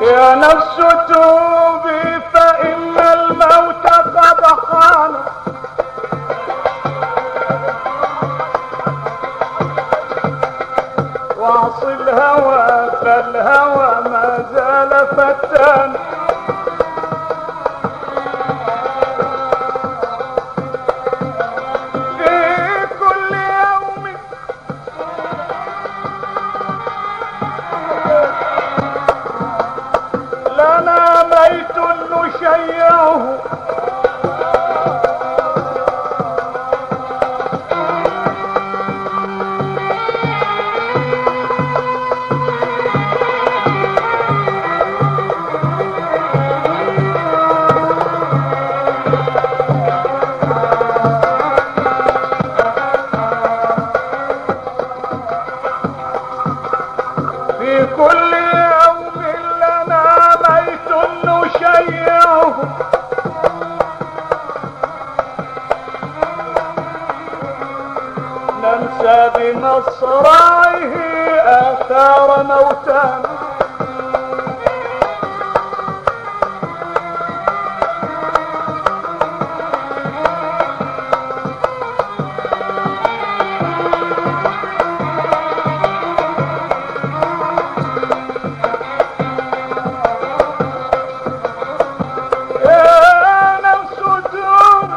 يا نفس توبي فإن الموت قد حان واعص الهوى فالهوى ما زال فتان في كل يوم لنا بيت نشيعه في كل يوم لنا بيت نشيعه ننسى بمصرعه آثار موتانا يا نفس توب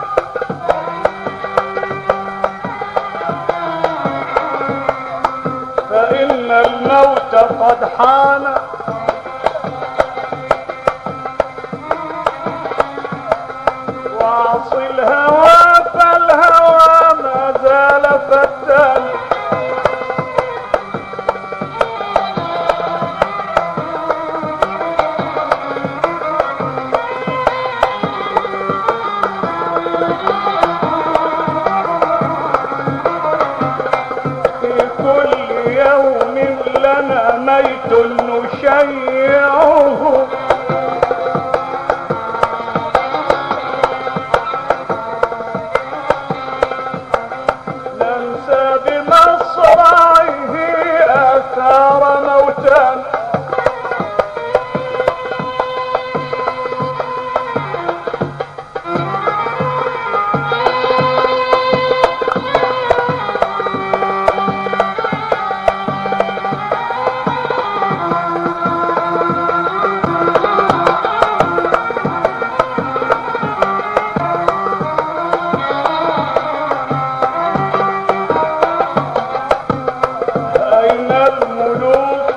فإن الموت قد حان واعص الهوى فالهوى ما زال فتان في كل يوم لنا ميت نشيعه ننسى بمصرعه آثار موتانا أين الملوك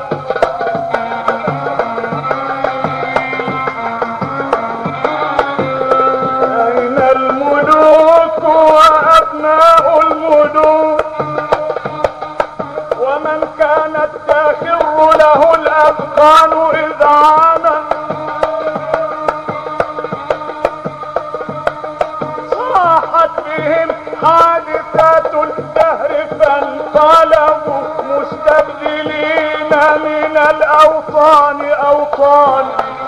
أين الملوك وأبناء الملوك ومن كانت تخر له الأذقان إذا عانى صاحت بهم حادثات الدهر فانقلبوا مستبدلين من الأوطان أوطان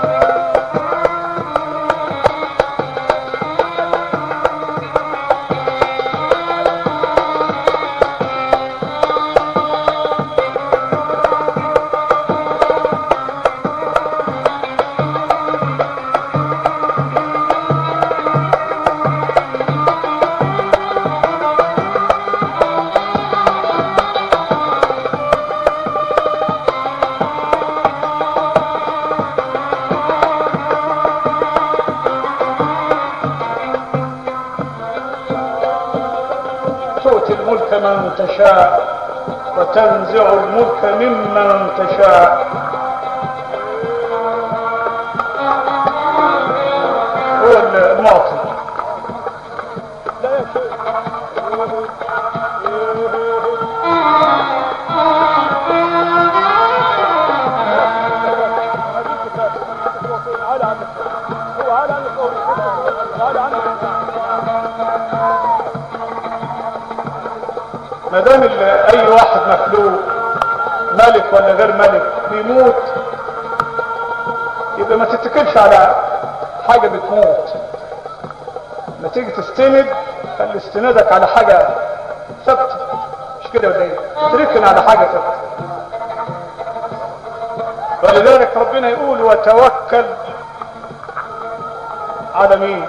تؤتي الملك من تشاء وتنزع الملك ممن تشاء هو المعطي لا يا شيخ ما دام ال- اي واحد مخلوق ملك ولا غير ملك بيموت يبقى ما تتكلش على حاجه بتموت ما تيجي تستند خلي استنادك على حاجه ثابته مش كده ولا ايه؟ تركن على حاجه ثابته ولذلك ربنا يقول وتوكل على مين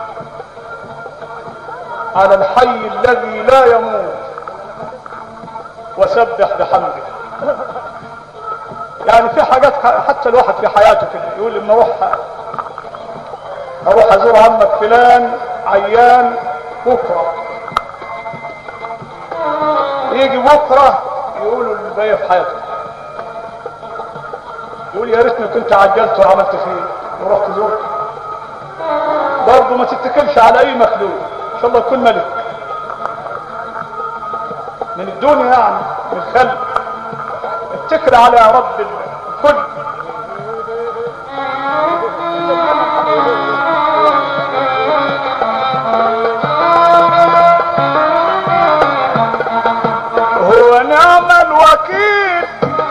على الحي الذي لا يموت وسبح بحمده يعني في حاجات حتى الواحد في حياته كده يقول لما اروح اروح ازور عمك فلان عيان بكره يجي بكره يقولوا اللي باقي في حياته يقول يا ريتني كنت عجلت وعملت فيه ورحت زرت برضه ما تتكلش على اي مخلوق ان شاء الله يكون ملك من الدنيا يعني من الخلق اتكل على رب الكل هو نعم الوكيل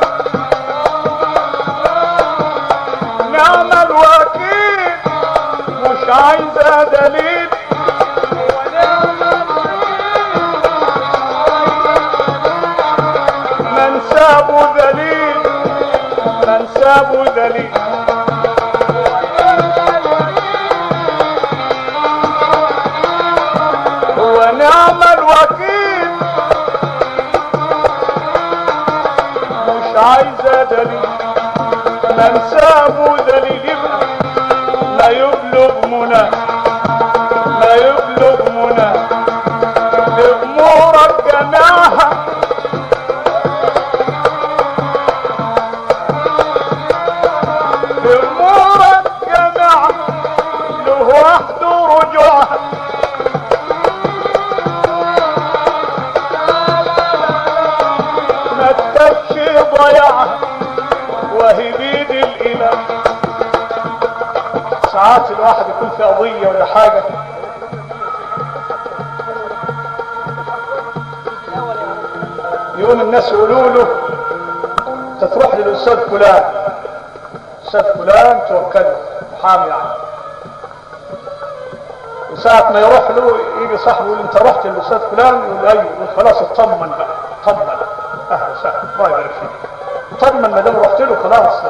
نعم الوكيل مش عايزة دليل من سابه ذليل من سابه ذليل هو نعم الوكيل مش عايزة دليل من سابه دليل يبقى ما يبلغ منى ما يبلغ منى بأمورك جماعها بأمورك جماعة له وحده رجوعها ما تكفش ضياعها وهي بيد الاله ساعات الواحد يكون في قضيه ولا حاجه يقوم الناس يقولوا له انت تروح للاستاذ فلان استاذ فلان توكله محامي يعني وساعة ما يروح له يجي صاحبه يقول انت رحت للاستاذ فلان يقول ايوه يقول خلاص اطمن بقى اطمن اهلا وسهلا الله يبارك فيك اطمن ما دام رحت له خلاص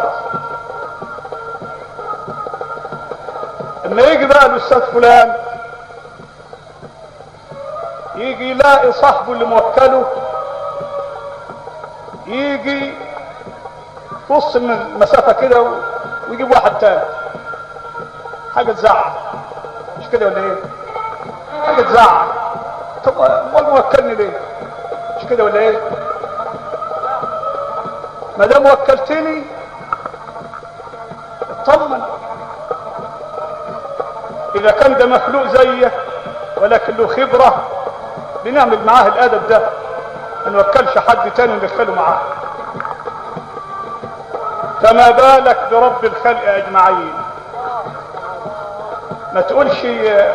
اما يجي بقى الاستاذ فلان يجي يلاقي صاحبه اللي موكله يجي في وسط المسافة كده و- ويجيب واحد تاني حاجة تزعل مش كده ولا ايه؟ حاجة تزعل طب امال موكلني ليه؟ مش كده ولا ايه؟ ما دام وكلتني اطمن اذا كان ده مخلوق زيك ولكن له خبرة بنعمل معاه الادب ده ما نوكلش حد تاني وندخله معاه فما بالك برب الخلق اجمعين ما تقولش آه،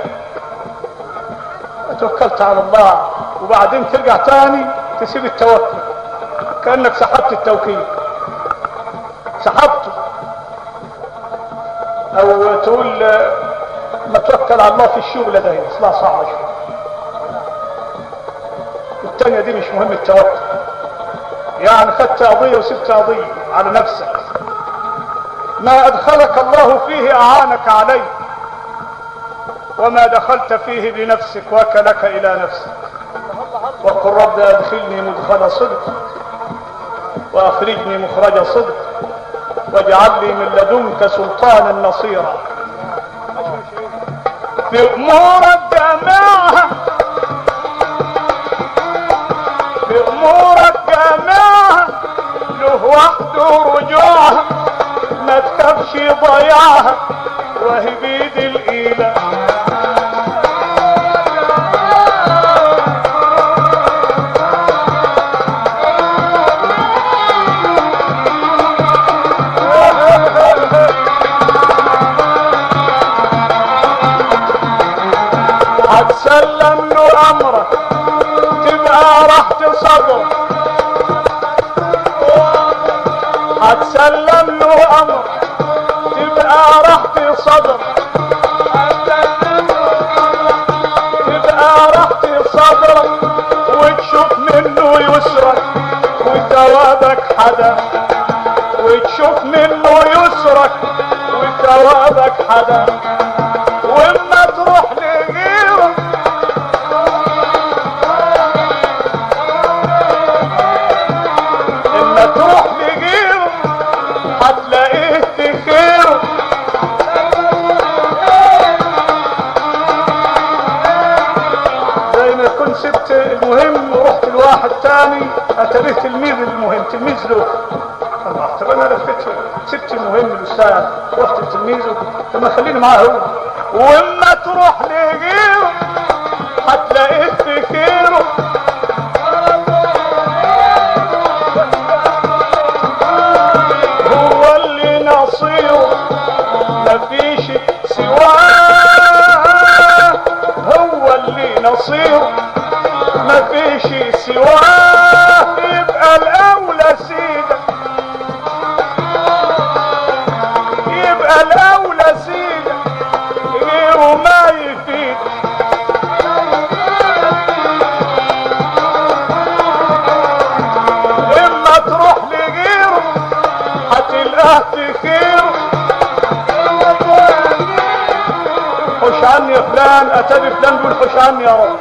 توكلت على الله وبعدين ترجع تاني تسيب التوكل كانك سحبت التوكيل سحبته او تقول آه، ما توكل على الله في الشغل ده اصلها صعبه شويه التانية دي مش مهم التوكل يعني خدت قضية وسبت قضية على نفسك ما أدخلك الله فيه أعانك عليه وما دخلت فيه بنفسك وكلك إلى نفسك وقل رب أدخلني مدخل صدق وأخرجني مخرج صدق واجعل لي من لدنك سلطانا نصيرا في أمورك جماعة في أمورك جماعة له وحده رجوعها ما تخافش ضياعها وهي بيد الإله هتسلم له امرك تبقى راحة صدرك هتسلم له امرك تبقى راحة صدرك تبقى راحة صدرك وتشوف منه يسرك وثوابك حدا وتشوف منه يسرك وثوابك حدا واما تروح لغيره اما تروح لغيره هتلاقيه في خيره زي ما كنت سبت المهم ورحت لواحد تاني اتاريه تلميذ المهم تلميذ له الله طب انا لفيت سبت المهم الاستاذ رحت لتلميذه طب ما خليني معاه هو واما تروح لغيره هتلاقيه في خيره هو اللي نصيره مفيش سواه هو اللي نصيره مفيش سواه يبقى الاولى سيدك يبقى الاولى سيدك غيره ما يفيد اما تروح لغيره هتلقاه في خيره خش عني يا فلان اتاري فلان بيقول خش عني يا رب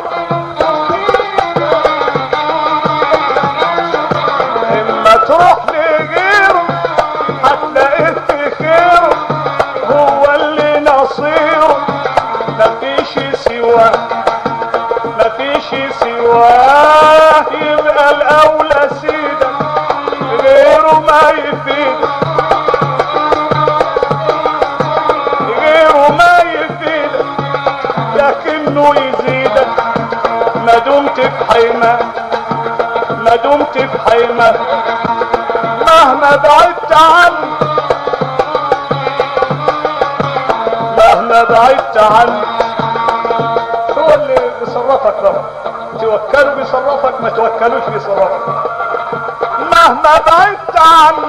اما تروح لغيره هتلاقيه في خيره هو اللي نصيره مفيش سواه مفيش سواه يبقى الاولى سيدك غيره ما يفيدك غيره ما يفيدك لكنه يزيدك ما دمت في حيمة ما دمت في حيمة مهما بعدت عنه مهما بعدت عنه هو اللي بيصرفك بقى توكله بيصرفك ما توكلوش بيصرفك مهما بعدت عنه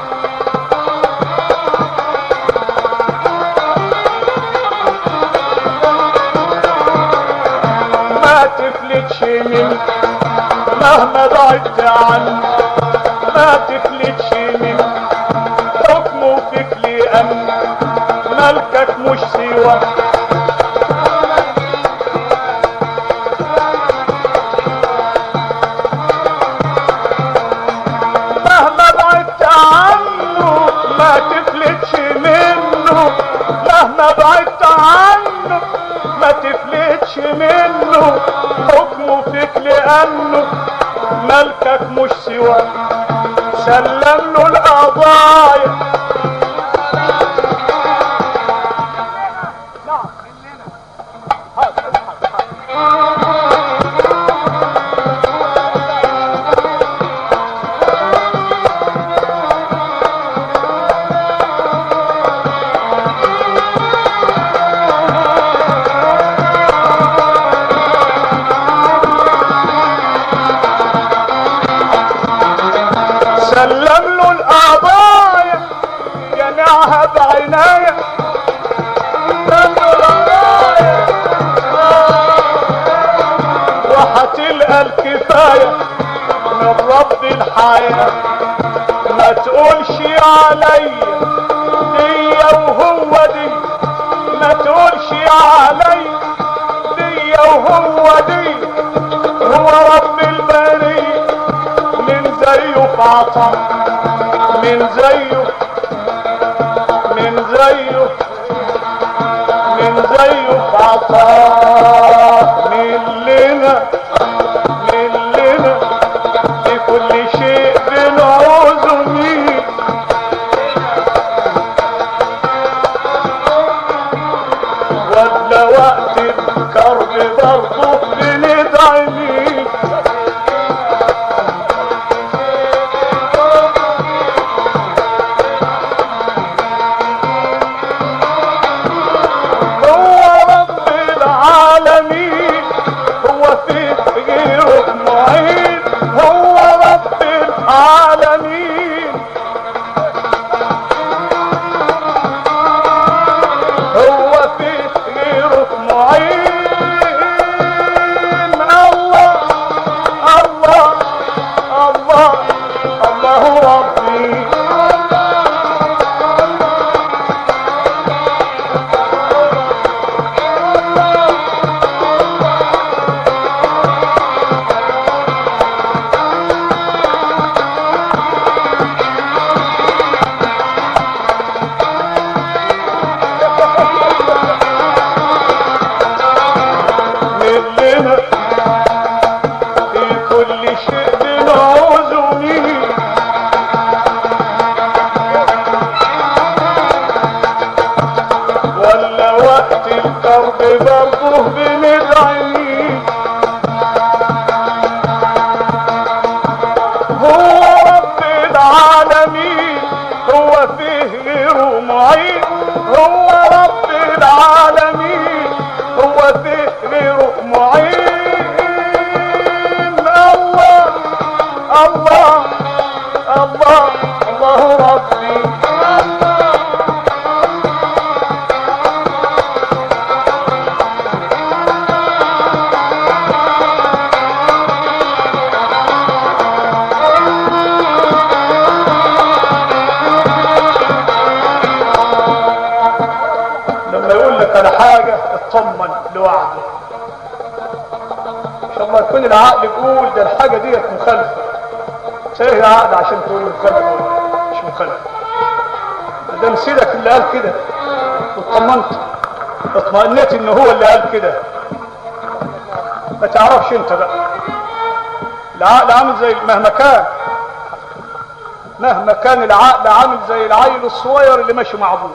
ما تفلتش من مهما بعدت عنه ما تفلتش من حكمه فيك لأن ملكك مش سوى مهما بعدت عنه ما تفلتش منه مهما بعدت عنه ما تفلتش منه حكمه فيك لأنه ملكك مش سوى سلم له القضايا سلم له القضايا جمعها بعناية سلم له القضايا وهتلقى الكفاية من رب الحياة ما تقولش عليا دي وهو دي ما تقولش عليا دي وهو دي هو رب البريه من زيه في عطا من زيه من زيه من زيه في عطا من لنا من لنا في كل شيء بنعوزه مين ولا وقت الكرب برضه بندعي مين هو رب العالمين هو في غيره معين هو رب العالمين هو في غيره معين الله الله الله الله ربي معين هو رب العالمين هو في غيره معين الله الله الله الله ربي لما يقول لك على حاجة اطمن لوحده ان شاء الله يكون العقل يقول ده الحاجة ديت مخالفة سير العقل عشان تقول مخالفة مش مخالفة ده مسيرك اللي قال كده واطمنت اطمئنت ان هو اللي قال كده ما تعرفش انت بقى العقل عامل زي مهما كان مهما كان العقل عامل زي العيل الصغير اللي ماشي مع ابوه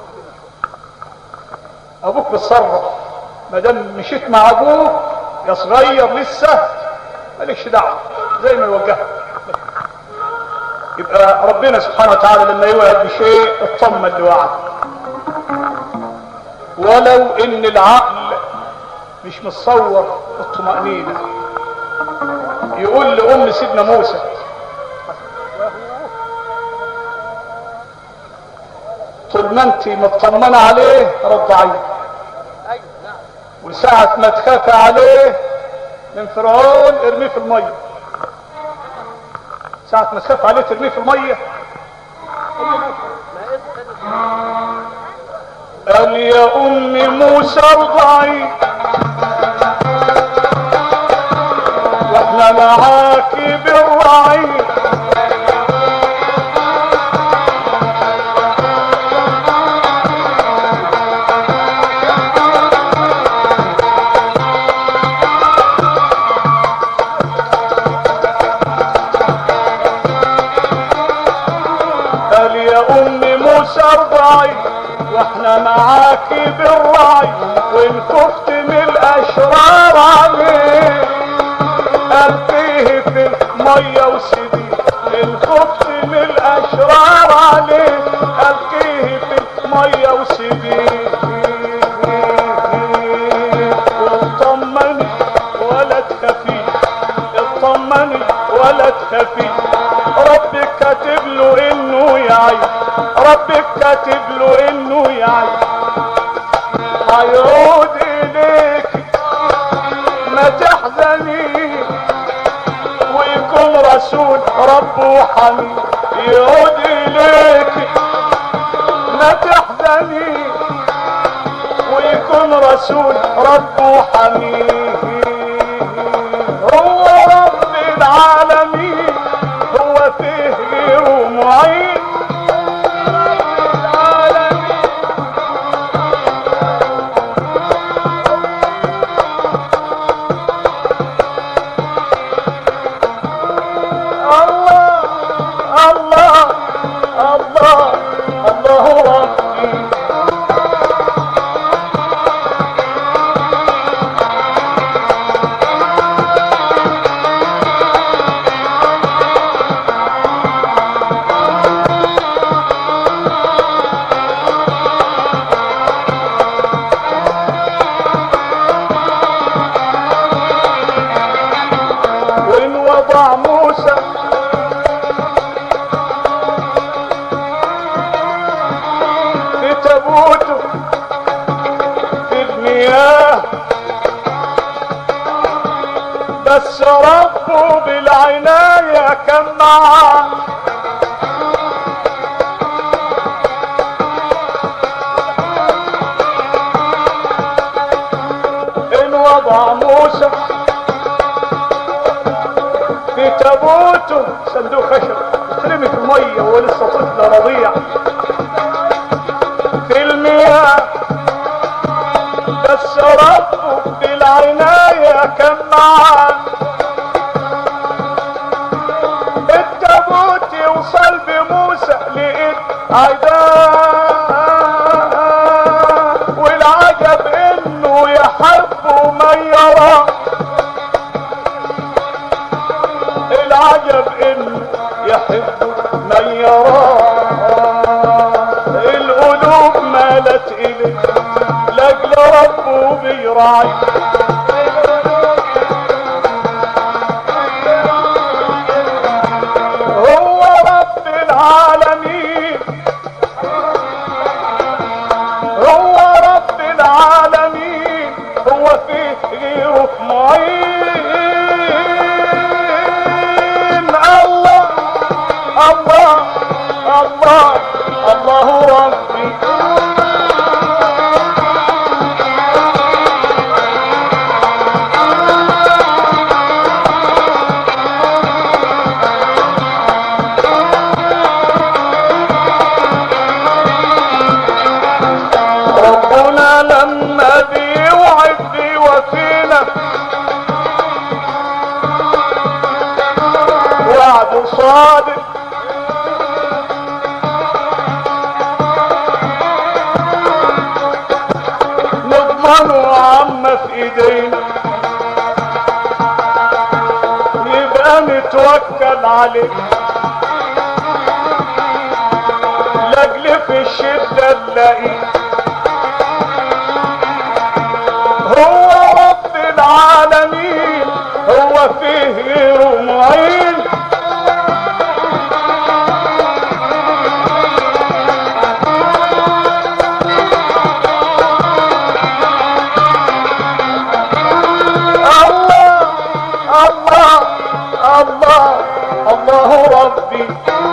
ابوك بتصرف ما دام مشيت مع ابوك يا صغير لسه مالكش دعوه زي ما يوجهك يبقى ربنا سبحانه وتعالى لما يوعد بشيء اطمن لوعده ولو ان العقل مش متصور الطمأنينة يقول لأم سيدنا موسى طول ما انت مطمنة عليه رضعيه وساعة ما تخافي عليه من فرعون ارميه في المية ساعة ما تخاف عليه ترميه في المية قال يا ام موسى ارضعي واحنا معاكي بالرعي قال يا ام موسى ارضعي واحنا معاكي بالرعي وان خفت من الاشرار عليه القيه في الميه وسيبي ان خفت من الاشرار عليه القيه في الميه وسيبي واطمني ولا تخافي اطمني ولا تخافي ربك كاتب له انه يعيش ربك كاتب له انه يعيش هيعود اليك ما تحزني ويكون رسول ربه حميد يعود اليك ما تحزني ويكون رسول ربه حميد هو رب العالمين هو فيه غيره معين العالمين الله الله الله الله ربي وإن وضع موسى في تابوته في المياه بس ربه بالعناية كان معاه إن وضع موسى في تابوته صندوق خشب ترمي في الميه وهو لسه طفل رضيع في المياه بس ربه بالعناية كان معاه التابوت يوصل بموسى لقيت عداه والعجب انه يحب من يراه العجب انه يحب من يراه القلوب راعي هو رب العالمين هو رب العالمين هو فيه غيره معين الله الله الله الله ربي ربنا لما بيوعد بيوفينا وعد صادق نضمنه عما في ايدينا يبقى نتوكل عليه لاجل في الشدة نلاقيه هو رب العالمين هو فيه غيره معين الله الله الله الله ربي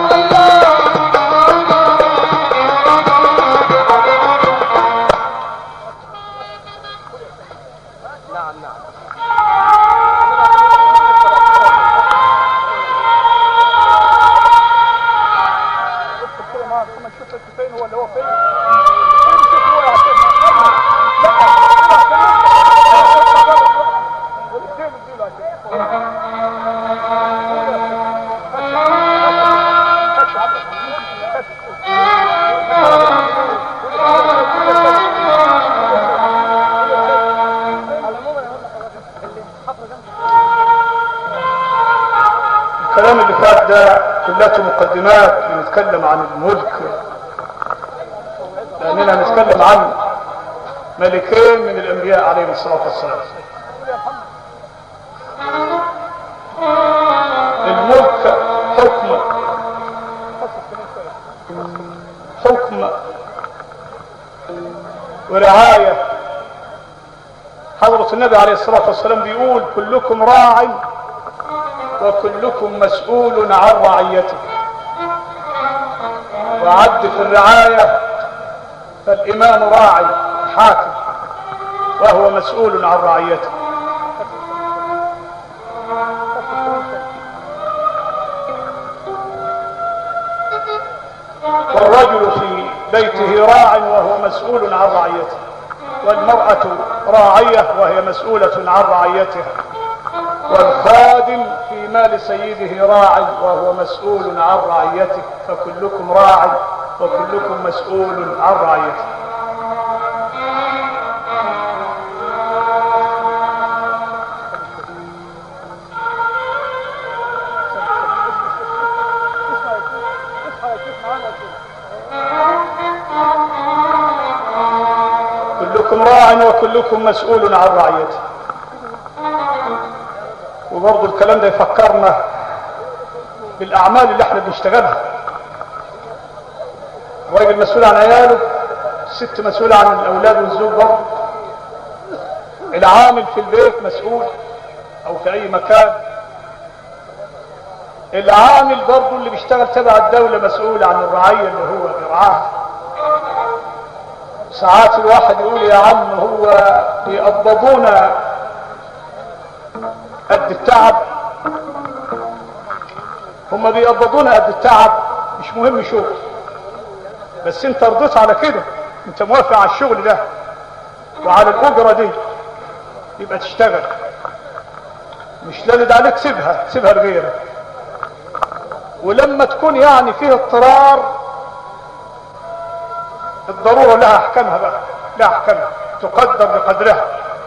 الكلام اللي فات ده كلته مقدمات بنتكلم عن الملك لاننا نتكلم عن ملكين من الانبياء عليهم الصلاه والسلام الملك حكم حكم ورعايه حضره النبي عليه الصلاه والسلام بيقول كلكم راع وكلكم مسؤول عن رعيته وعد في الرعاية فالإمام راعي حاكم وهو مسؤول عن رعيته والرجل في بيته راع وهو مسؤول عن رعيته والمرأة راعية وهي مسؤولة عن رعيتها والخادم في مال سيده راع وهو مسؤول عن رعيته فكلكم راع وكلكم مسؤول عن رعيته كلكم راع وكلكم مسؤول عن رعيته وبرضه الكلام ده يفكرنا بالاعمال اللي احنا بنشتغلها الراجل مسؤول عن عياله الست مسؤولة عن الاولاد والزوج برضه العامل في البيت مسؤول او في اي مكان العامل برضه اللي بيشتغل تبع الدولة مسؤول عن الرعية اللي هو بيرعاها ساعات الواحد يقول يا عم هو بيقبضونا قد التعب هم بيقبضونا قد التعب مش مهم شغل بس انت رضيت على كده انت موافق على الشغل ده وعلى الاجرة دي يبقى تشتغل مش لالد عليك سيبها سيبها لغيرك ولما تكون يعني فيه اضطرار الضرورة لها احكامها بقى لها احكامها تقدر بقدرها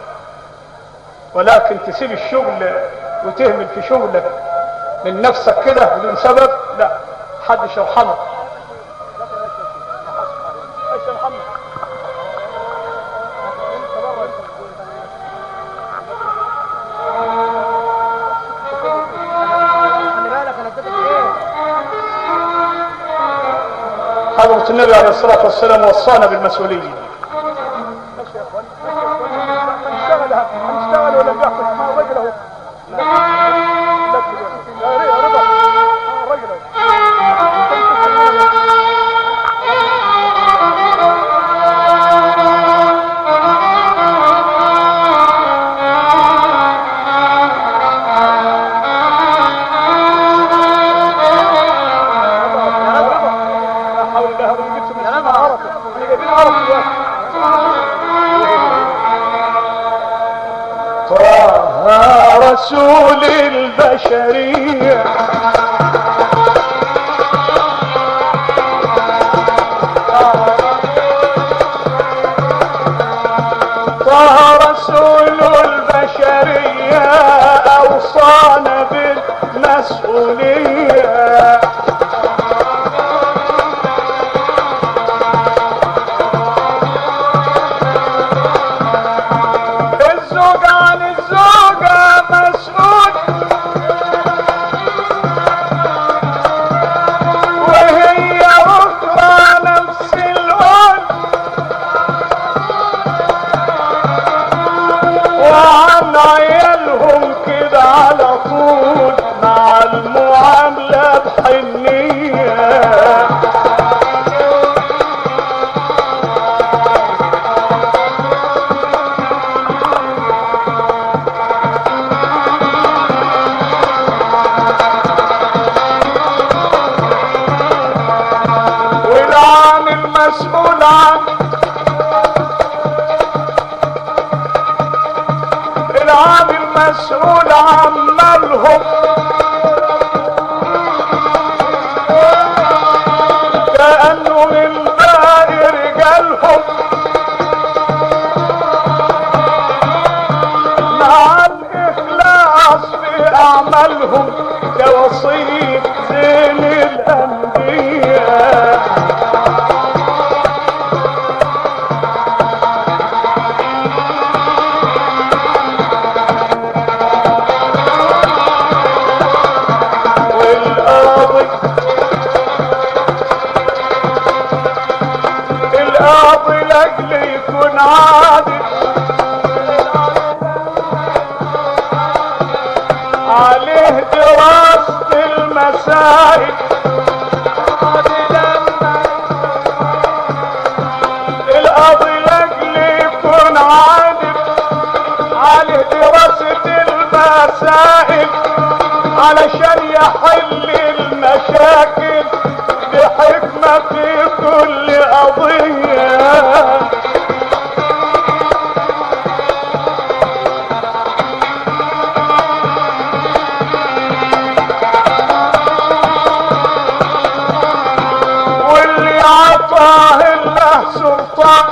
ولكن تسيب الشغل وتهمل في شغلك من نفسك كده بدون سبب لا حدش يرحمك حضرة النبي عليه الصلاة والسلام وصانا بالمسؤولية ماشي يا اخوان ماشي يا اخوان هنشتغل هنشتغل ولا بيحصل ما الراجل اهو لا لا يا رضا آه، الراجل اهو يا رضا لا حول الله ما نجيبش من هنا عرف احنا جايبين عرف دلوقتي طه رسول البشرية طه رسول البشرية أوصانا بالمسؤولية الزوج عن الزوجة مسؤول وهي أخرى نفس الأول وعن عيالهم كده على طول مع المعاملة بحنية والعام المسؤول عن العام المسؤول عن مالهم كأنه من باقي رجالهم مع الإخلاص في أعمالهم كوصية زين الأنبياء والقاضي القاضي لاجل يكون عادل عليه دراسة المسائل القاضي لاجل يكون عادل عليه دراسة المسائل علشان يحل المشاكل بحكمة في كل قضية واللي عطاه الله سلطان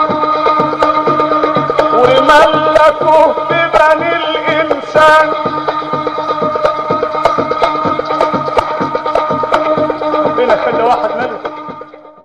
وملكه ببني الإنسان